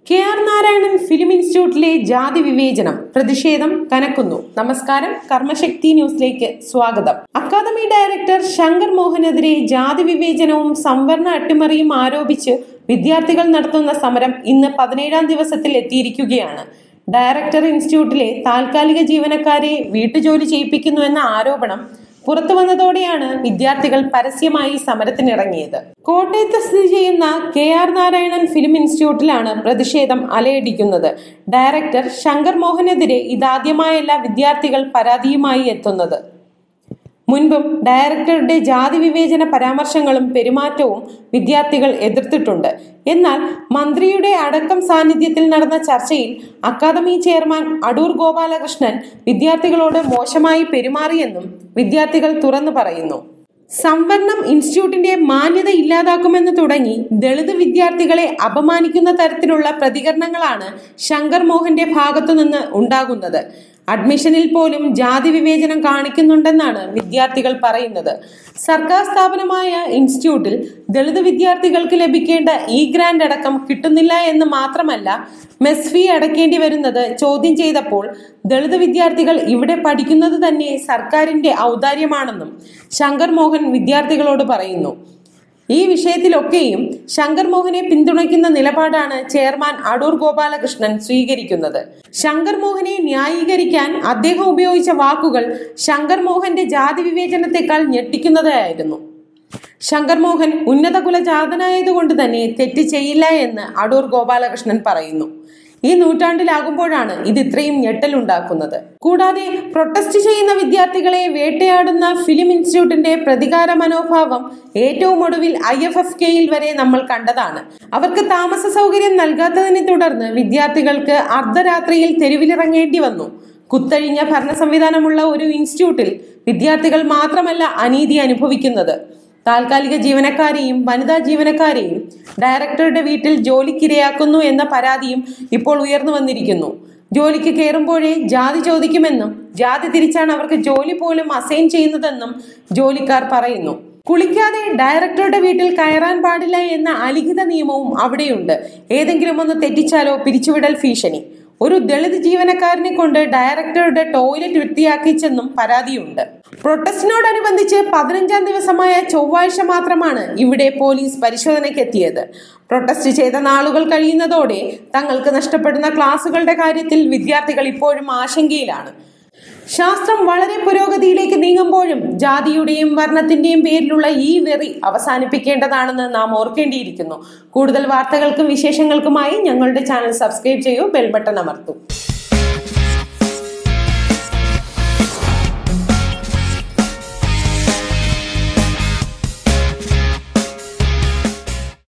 K R Narayanan film ഇൻസ്റ്റിറ്റ്യൂട്ടിലെ ജാതി വിവേചനം പ്രതിഷേധം കനക്കുന്നു നമസ്കാരം കർമ്മശക്തി ന്യൂസിലേക്ക് സ്വാഗതം അക്കാദമി ഡയറക്ടർ ശങ്കർ മോഹനെതിരെ ജാതി വിവേചനവും സംവരണ അട്ടിമറിയും ആരോപിച്ച് വിദ്യാർത്ഥികൾ നടത്തുന്ന സമരം ഇന്ന് പതിനേഴാം ദിവസത്തിൽ എത്തിയിരിക്കുകയാണ് ഡയറക്ടർ ഇൻസ്റ്റിറ്റ്യൂട്ടിലെ താൽക്കാലിക ജീവനക്കാരെ വീട്ടുജോലി ചെയ്യിപ്പിക്കുന്നു എന്ന ആരോപണം പുറത്തു വന്നതോടെയാണ് വിദ്യാർത്ഥികൾ പരസ്യമായി സമരത്തിനിറങ്ങിയത് കോട്ടയത്ത് സ്ഥിതി ചെയ്യുന്ന കെ ആർ നാരായണൻ ഫിലിം ഇൻസ്റ്റിറ്റ്യൂട്ടിലാണ് പ്രതിഷേധം അലയടിക്കുന്നത് ഡയറക്ടർ ശങ്കർ മോഹനെതിരെ ഇതാദ്യമായല്ല വിദ്യാർത്ഥികൾ പരാതിയുമായി എത്തുന്നത് മുൻപും ഡയറക്ടറുടെ ജാതി വിവേചന പരാമർശങ്ങളും പെരുമാറ്റവും വിദ്യാർത്ഥികൾ എതിർത്തിട്ടുണ്ട് എന്നാൽ മന്ത്രിയുടെ അടക്കം സാന്നിധ്യത്തിൽ നടന്ന ചർച്ചയിൽ അക്കാദമി ചെയർമാൻ അടൂർ ഗോപാലകൃഷ്ണൻ വിദ്യാർത്ഥികളോട് മോശമായി പെരുമാറിയെന്നും വിദ്യാർത്ഥികൾ തുറന്നു പറയുന്നു സംവരണം ഇൻസ്റ്റിറ്റ്യൂട്ടിന്റെ മാന്യത ഇല്ലാതാക്കുമെന്ന് തുടങ്ങി ദളിത് വിദ്യാർത്ഥികളെ അപമാനിക്കുന്ന തരത്തിലുള്ള പ്രതികരണങ്ങളാണ് ശങ്കർ മോഹന്റെ ഭാഗത്തുനിന്ന് ഉണ്ടാകുന്നത് അഡ്മിഷനിൽ പോലും ജാതി വിവേചനം കാണിക്കുന്നുണ്ടെന്നാണ് വിദ്യാർത്ഥികൾ പറയുന്നത് സർക്കാർ സ്ഥാപനമായ ഇൻസ്റ്റിറ്റ്യൂട്ടിൽ ദളിത് വിദ്യാർത്ഥികൾക്ക് ലഭിക്കേണ്ട ഇ ഗ്രാൻഡ് അടക്കം കിട്ടുന്നില്ല എന്ന് മാത്രമല്ല മെസ് ഫീ അടയ്ക്കേണ്ടി വരുന്നത് ചോദ്യം ചെയ്തപ്പോൾ ദളിത് വിദ്യാർത്ഥികൾ ഇവിടെ പഠിക്കുന്നത് തന്നെ സർക്കാരിന്റെ ഔദാര്യമാണെന്നും ശങ്കർ മോഹൻ വിദ്യാർത്ഥികളോട് പറയുന്നു ഈ വിഷയത്തിലൊക്കെയും ശങ്കർ മോഹനെ പിന്തുണയ്ക്കുന്ന നിലപാടാണ് ചെയർമാൻ അടൂർ ഗോപാലകൃഷ്ണൻ സ്വീകരിക്കുന്നത് ശങ്കർ മോഹനെ ന്യായീകരിക്കാൻ അദ്ദേഹം ഉപയോഗിച്ച വാക്കുകൾ ശങ്കർ മോഹന്റെ ജാതി വിവേചനത്തെക്കാൾ ഞെട്ടിക്കുന്നതായിരുന്നു ശങ്കർ മോഹൻ ഉന്നത കുല ജാതനായതുകൊണ്ട് തന്നെ തെറ്റ് ചെയ്യില്ല എന്ന് അടൂർ ഗോപാലകൃഷ്ണൻ പറയുന്നു ഈ നൂറ്റാണ്ടിലാകുമ്പോഴാണ് ഇത് ഇത്രയും ഞെട്ടലുണ്ടാക്കുന്നത് കൂടാതെ പ്രൊട്ടസ്റ്റ് ചെയ്യുന്ന വിദ്യാർത്ഥികളെ വേട്ടയാടുന്ന ഫിലിം ഇൻസ്റ്റിറ്റ്യൂട്ടിന്റെ പ്രതികാര മനോഭാവം ഏറ്റവും ഒടുവിൽ ഐ എഫ് എഫ് കെയിൽ വരെ നമ്മൾ കണ്ടതാണ് അവർക്ക് താമസ സൗകര്യം നൽകാത്തതിനെ തുടർന്ന് വിദ്യാർത്ഥികൾക്ക് അർദ്ധരാത്രിയിൽ തെരുവിലിറങ്ങേണ്ടി വന്നു കുത്തഴിഞ്ഞ ഭരണ സംവിധാനമുള്ള ഒരു ഇൻസ്റ്റിറ്റ്യൂട്ടിൽ വിദ്യാർത്ഥികൾ മാത്രമല്ല അനീതി അനുഭവിക്കുന്നത് താൽക്കാലിക ജീവനക്കാരെയും വനിതാ ജീവനക്കാരെയും ഡയറക്ടറുടെ വീട്ടിൽ ജോലിക്കിരയാക്കുന്നു എന്ന പരാതിയും ഇപ്പോൾ ഉയർന്നു വന്നിരിക്കുന്നു ജോലിക്ക് കയറുമ്പോഴേ ജാതി ചോദിക്കുമെന്നും ജാതി തിരിച്ചാണ് അവർക്ക് ജോലി പോലും അസൈൻ ചെയ്യുന്നതെന്നും ജോലിക്കാർ പറയുന്നു കുളിക്കാതെ ഡയറക്ടറുടെ വീട്ടിൽ കയറാൻ പാടില്ല എന്ന അലിഖിത നിയമവും അവിടെയുണ്ട് ഏതെങ്കിലും ഒന്ന് തെറ്റിച്ചാലോ പിരിച്ചുവിടൽ ഭീഷണി ഒരു ദളിത് ജീവനക്കാരനെ കൊണ്ട് ഡയറക്ടറുടെ ടോയ്ലറ്റ് വൃത്തിയാക്കിച്ചെന്നും പരാതിയുണ്ട് പ്രൊട്ടസ്റ്റിനോടനുബന്ധിച്ച് പതിനഞ്ചാം ദിവസമായ ചൊവ്വാഴ്ച മാത്രമാണ് ഇവിടെ പോലീസ് പരിശോധനയ്ക്ക് എത്തിയത് പ്രൊട്ടസ്റ്റ് ചെയ്ത നാളുകൾ കഴിയുന്നതോടെ തങ്ങൾക്ക് നഷ്ടപ്പെടുന്ന ക്ലാസുകളുടെ കാര്യത്തിൽ വിദ്യാർത്ഥികൾ ഇപ്പോഴും ആശങ്കയിലാണ് ശാസ്ത്രം വളരെ പുരോഗതിയിലേക്ക് നീങ്ങുമ്പോഴും ജാതിയുടെയും വർണ്ണത്തിന്റെയും പേരിലുള്ള ഈ വെറി അവസാനിപ്പിക്കേണ്ടതാണെന്ന് നാം ഓർക്കേണ്ടിയിരിക്കുന്നു കൂടുതൽ വാർത്തകൾക്കും വിശേഷങ്ങൾക്കുമായി ഞങ്ങളുടെ ചാനൽ സബ്സ്ക്രൈബ് ചെയ്യൂ ബെൽ ബട്ടൺ അമർത്തൂ